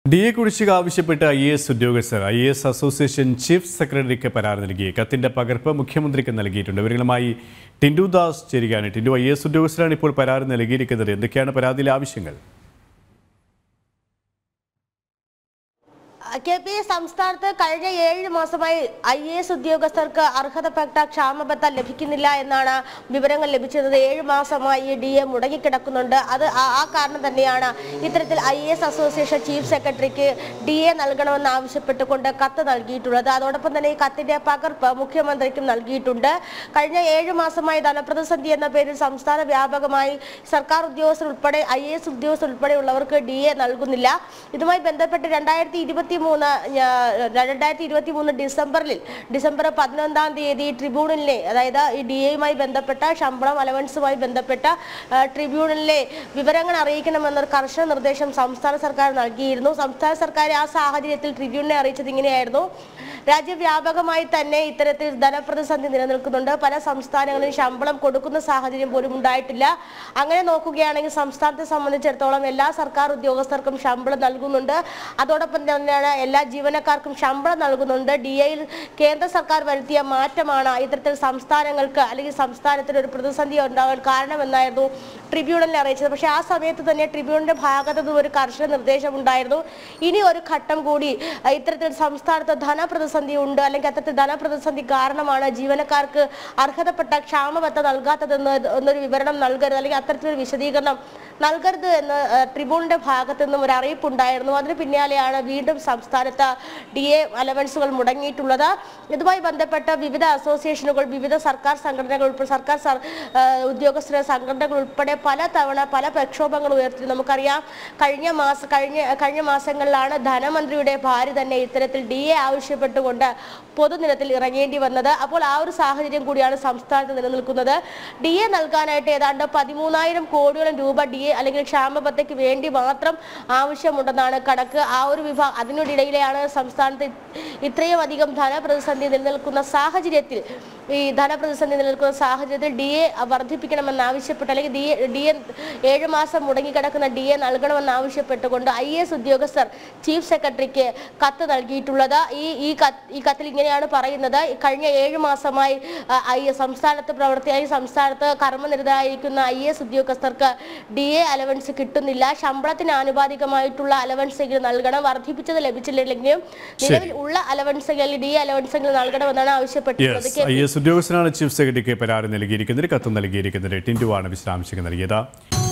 D A കുടിശ്ശിക ആവശ്യപ്പെട്ട് I S ഉദ്യോഗസ്ഥർ ഐ എസ് അസോസിയേഷൻ ചീഫ് സെക്രട്ടറിക്ക് പരാതി നൽകി കത്തിന്റെ പകർപ്പ് മുഖ്യമന്ത്രിക്ക് നൽകിയിട്ടുണ്ട് ഇവരുമായി ടിൻഡു ദാസ് ചേരുകയാണ് ടിൻഡു ഐ എസ് ഉദ്യോഗസ്ഥരാണ് ഇപ്പോൾ പരാതി നൽകിയിരിക്കുന്നത് എന്തൊക്കെയാണ് പരാതിയിലെ ആവശ്യങ്ങൾ കെ പി എസ് സംസ്ഥാനത്ത് കഴിഞ്ഞ ഏഴ് മാസമായി ഐ എ എസ് ഉദ്യോഗസ്ഥർക്ക് അർഹതപ്പെട്ട ക്ഷാമബത്ത ലഭിക്കുന്നില്ല എന്നാണ് വിവരങ്ങൾ ലഭിച്ചിരുന്നത് ഏഴ് മാസമായി ഡി എ മുടങ്ങിക്കിടക്കുന്നുണ്ട് അത് ആ ആ കാരണം തന്നെയാണ് ഇത്തരത്തിൽ I A S association chief സെക്രട്ടറിക്ക് ഡി എ നൽകണമെന്ന് ആവശ്യപ്പെട്ടുകൊണ്ട് കത്ത് നൽകിയിട്ടുള്ളത് അതോടൊപ്പം തന്നെ ഈ കത്തിന്റെ പകർപ്പ് മുഖ്യമന്ത്രിക്കും നൽകിയിട്ടുണ്ട് കഴിഞ്ഞ ഏഴ് മാസമായി ധനപ്രതിസന്ധി എന്ന പേരിൽ സംസ്ഥാന വ്യാപകമായി സർക്കാർ ഉദ്യോഗസ്ഥർ ഉൾപ്പെടെ ഐ എ എസ് ഉദ്യോഗസ്ഥർ ഉൾപ്പെടെയുള്ളവർക്ക് ഡി എ നൽകുന്നില്ല ഇതുമായി ബന്ധപ്പെട്ട് രണ്ടായിരത്തി ഇരുപത്തി മൂന്ന് രണ്ടായിരത്തി ഇരുപത്തി മൂന്ന് ഡിസംബറിൽ ഡിസംബർ പതിനൊന്നാം തീയതി ട്രിബ്യൂണലിനെ അതായത് ഈ ഡി എയുമായി ബന്ധപ്പെട്ട ശമ്പളം അലവൻസുമായി ബന്ധപ്പെട്ട ആ, ട്രിബ്യൂണലിലെ വിവരങ്ങൾ അറിയിക്കണമെന്നൊരു കർശന നിർദ്ദേശം സംസ്ഥാന സർക്കാർ നൽകിയിരുന്നു സംസ്ഥാന സർക്കാർ ആ സാഹചര്യത്തിൽ ട്രിബ്യൂണലിനെ അറിയിച്ചത് ഇങ്ങനെയായിരുന്നു രാജ്യവ്യാപകമായി തന്നെ ഇത്തരത്തിൽ ധനപ്രതിസന്ധി നിലനിൽക്കുന്നുണ്ട് പല സംസ്ഥാനങ്ങളിലും ശമ്പളം കൊടുക്കുന്ന സാഹചര്യം പോലും ഉണ്ടായിട്ടില്ല അങ്ങനെ നോക്കുകയാണെങ്കിൽ സംസ്ഥാനത്തെ സംബന്ധിച്ചിടത്തോളം എല്ലാ സർക്കാർ ഉദ്യോഗസ്ഥർക്കും ശമ്പളം നൽകുന്നുണ്ട് അതോടൊപ്പം തന്നെയാണ് എല്ലാ ജീവനക്കാർക്കും ശമ്പളം നൽകുന്നുണ്ട് ഡി എയിൽ കേന്ദ്ര സർക്കാർ വരുത്തിയ മാറ്റമാണ് ഇത്തരത്തിൽ സംസ്ഥാനങ്ങൾക്ക് അല്ലെങ്കിൽ സംസ്ഥാനത്തിന് ഒരു പ്രതിസന്ധി ഉണ്ടാകാൻ കാരണമെന്നായിരുന്നു ട്രിബ്യൂണലിനെ അറിയിച്ചത് പക്ഷേ ആ സമയത്ത് തന്നെ ട്രിബ്യൂണലിന്റെ ഭാഗത്തു നിന്നും ഒരു കർശന നിർദ്ദേശം ഉണ്ടായിരുന്നു ഇനി ഒരു ഘട്ടം കൂടി അഹ് ഇത്തരത്തിൽ സംസ്ഥാനത്ത് ധനപ്രതിസന്ധി ഉണ്ട് അല്ലെങ്കിൽ അത്തരത്തിൽ ധനപ്രതിസന്ധി കാരണമാണ് ജീവനക്കാർക്ക് അർഹതപ്പെട്ട ക്ഷാമബത്ത നൽകാത്തതെന്ന് എന്നൊരു വിവരണം നൽകരുത് അല്ലെങ്കിൽ അത്തരത്തിലൊരു വിശദീകരണം നൽകരുത് എന്ന് അഹ് ട്രിബ്യൂണലിന്റെ ഭാഗത്തു നിന്നും ഒരു അറിയിപ്പുണ്ടായിരുന്നു അതിന് പിന്നാലെയാണ് വീണ്ടും സംസ്ഥാനത്ത് ഡി എ അലവൻസുകൾ മുടങ്ങിയിട്ടുള്ളത് ഇതുമായി ബന്ധപ്പെട്ട വിവിധ അസോസിയേഷനുകൾ വിവിധ സർക്കാർ സംഘടനകൾ ഉൾപ്പെടെ സർക്കാർ സർ- ആഹ് ഉദ്യോഗസ്ഥരുടെ സംഘടനകൾ ഉൾപ്പെടെ പല തവണ പല പ്രക്ഷോഭങ്ങൾ ഉയർത്തി നമുക്കറിയാം കഴിഞ്ഞ മാസ കഴിഞ്ഞ കഴിഞ്ഞ മാസങ്ങളിലാണ് ധനമന്ത്രിയുടെ ഭാര്യ തന്നെ ഇത്തരത്തിൽ ഡി എ ആവശ്യപ്പെട്ടുകൊണ്ട് പൊതുനിരത്തിൽ ഇറങ്ങേണ്ടി വന്നത് അപ്പോൾ ആ ഒരു സാഹചര്യം കൂടിയാണ് സംസ്ഥാനത്ത് നിലനിൽക്കുന്നത് ഡി എ നൽകാനായിട്ട് ഏതാണ്ട് പതിമൂന്നായിരം കോടിയോളം രൂപ ഡി എ അല്ലെങ്കിൽ ക്ഷാമബത്തയ്ക്ക് വേണ്ടി മാത്രം ആവശ്യമുണ്ടെന്നാണ് കണക്ക് ആ ഒരു വിഭാഗം അതിനിടയിലെയാണ് സംസ്ഥാനത്ത് ഇത്രയും അധികം ധനപ്രതിസന്ധി നിലനിൽക്കുന്ന സാഹചര്യത്തിൽ ഈ ധനപ്രതിസന്ധി നിലനിൽക്കുന്ന സാഹചര്യത്തിൽ ഡി എ വർദ്ധിപ്പിക്കണമെന്ന് ആവശ്യപ്പെട്ട് അല്ലെങ്കിൽ ഡി എ ഡി എ ഏഴ് മാസം മുടങ്ങിക്കിടക്കുന്ന ഡി എ നൽകണമെന്ന് ആവശ്യപ്പെട്ടുകൊണ്ട് ഐ എസ് ഉദ്യോഗസ്ഥർ ചീഫ് സെക്രട്ടറിക്ക് കത്ത് നൽകിയിട്ടുള്ളത് ഈ ഈ കത്ത് ഈ കത്തിൽ ഇങ്ങനെയാണ് പറയുന്നത് ഈ കഴിഞ്ഞ ഏഴ് മാസമായി ആ, ഐ സംസ്ഥാനത്ത് പ്രവർത്തിയായി സംസ്ഥാനത്ത് കർമ്മനിരതരായിരിക്കുന്ന ഐ എസ് ഉദ്യോഗസ്ഥർക്ക് ഡി എ അലവൻസ് കിട്ടുന്നില്ല ശമ്പളത്തിന് ആനുപാതികമായിട്ടുള്ള അലവൻസെങ്കിലും നൽകണം വർദ്ധിപ്പിച്ചത് ലഭിച്ചില്ലെങ്കിലും നിലവിൽ ഉള്ള അലവൻസുകൾ ഡി എ അലവൻസുകൾ നൽകണമെന്നാണ് ആവശ്യപ്പെട്ടിട്ടുള്ളത് യെസ് ഐ എസ് ഉദ്യോഗസ്ഥനാണ് ചീഫ് സെക്രട്ടറിക്ക് പരാതി നൽകിയിരിക്കുന്നത് കത്ത് നൽകിയിരിക്കുന്നത് ടിൻഡുവാണ് വിശദാംശങ്ങൾ നൽകിയത്